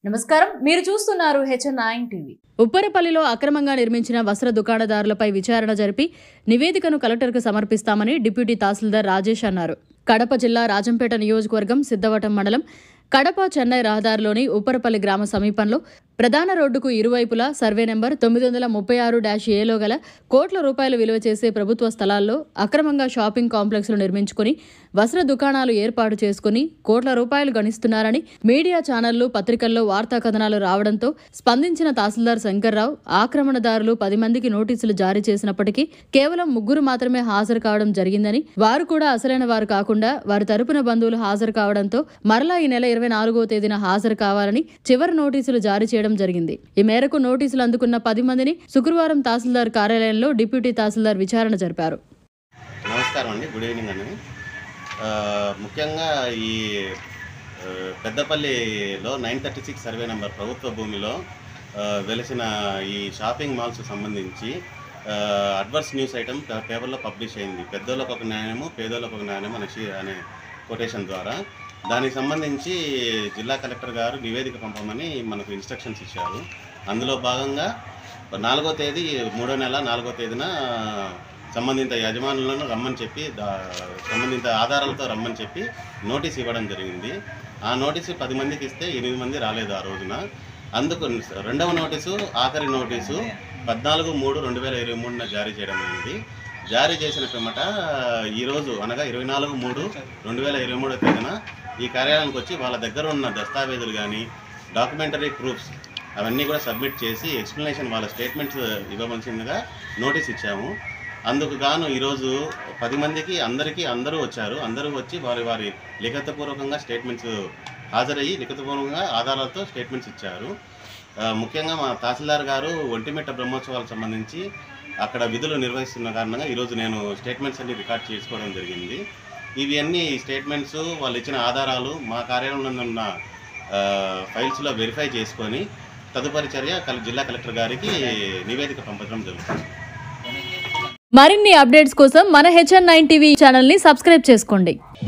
నమస్కారం మీరు చూస్తున్నారు హెచ్ఎన్ నైన్ టీవీ ఉప్పరపల్లిలో అక్రమంగా నిర్మించిన వస్త్ర దుకాణదారులపై విచారణ జరిపి నివేదికను కలెక్టర్కు సమర్పిస్తామని డిప్యూటీ తహసీల్దార్ రాజేష్ అన్నారు కడప జిల్లా రాజంపేట నియోజకవర్గం సిద్ధవటం మండలం కడప చెన్నై రహదారిలోని ఉప్పరపల్లి గ్రామ సమీపంలో ప్రధాన రోడ్డుకు ఇరువైపులా సర్వే నెంబర్ తొమ్మిది వందల ముప్పై ఆరు డాష్ ఏలో గల కోట్ల రూపాయలు విలువ చేసే ప్రభుత్వ స్థలాల్లో అక్రమంగా షాపింగ్ కాంప్లెక్స్లు నిర్మించుకుని వస్త్ర దుకాణాలు ఏర్పాటు చేసుకుని కోట్ల రూపాయలు గణిస్తున్నారని మీడియా ఛానళ్లు పత్రికల్లో వార్తా కథనాలు రావడంతో స్పందించిన తహసీల్దార్ శంకర్రావు ఆక్రమణదారులు పది మందికి నోటీసులు జారీ చేసినప్పటికీ కేవలం ముగ్గురు మాత్రమే హాజరు కావడం జరిగిందని వారు కూడా అసలైన వారు కాకుండా వారి తరపున బంధువులు హాజరు కావడంతో మరలా ఈ నెల ఇరవై నాలుగో తేదీన హాజరు కావాలని చివరి నోటీసులు జారీ చేయడం జరిగింది ఈ మేరకు నోటీసులు అందుకున్న పది మందిని శుక్రవారం తహసీల్దార్ కార్యాలయంలో డిప్యూటీ తహసీల్దార్ విచారణ జరిపారు నమస్కారం అండి గుడ్ ఈవినింగ్ అండి ఆ, ముఖ్యంగా ఈ ఆ, పెద్దపల్లిలో nine thirty six survey number ప్రభుత్వ భూమిలో ఆ, వెలిసిన ఈ షాపింగ్ మాల్స్ సంబంధించి ఆ, అడ్వర్స్ న్యూస్ ఐటమ్ పే- పేపర్లో పబ్లిష్ అయింది పెద్దోళ్ళకు ఒక న్యాయము పేదోళ్ళకు ఒక న్యాయం అనే షీ- అనే కొటేషన్ ద్వారా దానికి సంబంధించి జిల్లా కలెక్టర్ గారు నివేదిక పంపమని మనకు ఇన్స్ట్రక్షన్స్ ఇచ్చారు అందులో భాగంగా నాలుగో తేదీ మూడో నెల నాలుగో తేదీన సంబంధిత యజమానులను రమ్మని చెప్పి దా- సంబంధిత ఆధారాలతో రమ్మని చెప్పి నోటీస్ ఇవ్వడం జరిగింది ఆ నోటీసు పది మందికి ఇస్తే ఎనిమిది మంది రాలేదు ఆ రోజున అందుకు రెండవ నోటీసు ఆఖరి నోటీసు పద్నాలుగు మూడు రెండు వేల ఇరవై మూడున జారీ చేయడం అయింది జారీ చేసిన పిమ్మట ఈరోజు అనగా ఇరవై నాలుగు మూడు రెండు వేల ఇరవై మూడో తేదీన ఈ కార్యాలయానికి వచ్చి వాళ్ళ దగ్గర ఉన్న దస్తావేజులు కానీ డాక్యుమెంటరీ ప్రూఫ్స్ అవన్నీ కూడా సబ్మిట్ చేసి ఎక్స్ప్లెనేషన్ వాళ్ళ స్టేట్మెంట్స్ ఇవ్వవలసిందిగా నోటీస్ ఇచ్చాము అందుకు గాను ఈరోజు పది మందికి అందరికీ అందరూ వచ్చారు అందరూ వచ్చి వారి వారి లిఖితపూర్వకంగా స్టేట్మెంట్స్ హాజరయ్యి లిఖితపూర్వకంగా ఆధారాలతో స్టేట్మెంట్స్ ఇచ్చారు ఆ, ముఖ్యంగా మా తహసీల్దార్ గారు ఒంటిమిట్ట బ్రహ్మోత్సవాలకు సంబంధించి అక్కడ విధులు నిర్వహిస్తున్న కారణంగా ఈరోజు నేను స్టేట్మెంట్స్ అన్ని రికార్డ్ చేసుకోవడం జరిగింది ఇవి అన్ని స్టేట్మెంట్స్ వాళ్ళు ఇచ్చిన ఆధారాలు మా కార్యాలయంలో ఉన్న ఆ, ఫైల్స్లో వెరిఫై చేసుకొని తదుపరి చర్య కల- జిల్లా కలెక్టర్ గారికి నివేదిక పంపడం జరుగుతుంది మరిన్ని అప్డేట్స్ కోసం మన హెచ్ఎన్ నైన్ టీవీ ఛానల్ని సబ్స్క్రైబ్ చేసుకోండి